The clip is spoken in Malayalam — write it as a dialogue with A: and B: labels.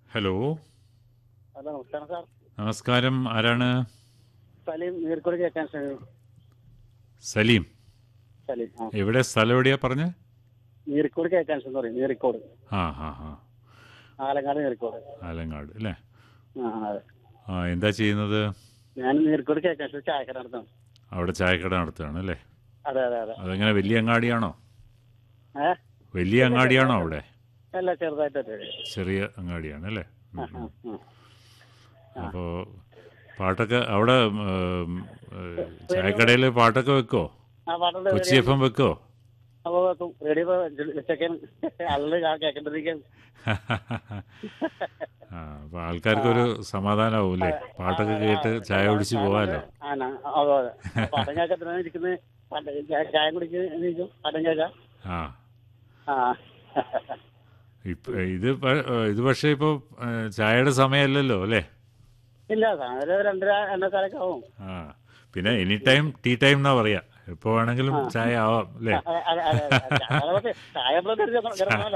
A: ഹലോ
B: ഹലോ നമസ്കാരം സാർ
A: നമസ്കാരം ആരാണ്
B: സലീം നീർക്കോട് കേൾക്കാൻ ശ്രമിക്കും
A: സലീം
B: സലീം ആ
A: എവിടെ സ്ഥലം എവിടെയാ പറഞ്ഞ്
B: നീർക്കോട് കേൾക്കാൻ ശ്രമം പറയും നീർക്കോട്
A: ആ ഹാ ഹാ
B: ആലങ്ങാട് നീർക്കോട്
A: ആലങ്ങാട് അല്ലേ
B: ആ അതെ
A: ആ എന്താ ചെയ്യുന്നത്
B: ഞാൻ നീർക്കോട് കേൾക്കാൻ ശ്രമിച്ച ചായക്കട നടത്തണം
A: അവിടെ ചായക്കട നടത്തുകയാണ് അല്ലേ
B: അതെ അതെ അതെ
A: അതെങ്ങനെ വലിയ അങ്ങാടിയാണോ
B: ഏ
A: വലിയ അങ്ങാടിയാണോ അവിടെ
B: അല്ല ചെറുതായിട്ട്
A: ചെറിയ അങ്ങാടിയാണ് അല്ലേ
B: ആ ആ ആ
A: അപ്പോൾ പാട്ടൊക്കെ അവിടെ ഉം, ഏ, ചായക്കടയിൽ പാട്ടൊക്കെ വെക്കോ
B: ആ പാട്ടുണ്ട്
A: കൊച്ചി എഫ് എം വെക്കോ
B: അപ്പോൾ വെക്കും റേഡിയോ വെച്ചേക്കാൻ ആളുകൾ കേൾക്കേണ്ടിരിക്കാൻ
A: ആ അപ്പോൾ ആൾക്കാർക്കൊരു സമാധാനമാവും അല്ലേ പാട്ടൊക്കെ കേട്ട് ചായ കുടിച്ച് പോകാമല്ലോ
B: ആ ന- അതെ അതെ പടം കേൾക്കത്തിനാണ് ഇരിക്കുന്നത് പടം ചായ- ചായ കുടിക്കും പടം കേൾക്കാം
A: ആ
B: ആ
A: ഇപ്പ ഇത് പ- ഇത് പക്ഷേ ഇപ്പോൾ ചായയുടെ സമയമല്ലല്ലോ അല്ലേ
B: ഇല്ല സാധനം ഒരു രണ്ടര എണ്ണക്കാലൊക്കെ ആവും
A: ആ പിന്നെ എനി ടൈം ടീ ടൈം എന്നാ പറയാ എപ്പോ വേണമെങ്കിലും ചായ ആവാം അല്ലേ
B: അതെ, അതെ, അതെ, അതെ. ചായ ചായ എപ്പോഴും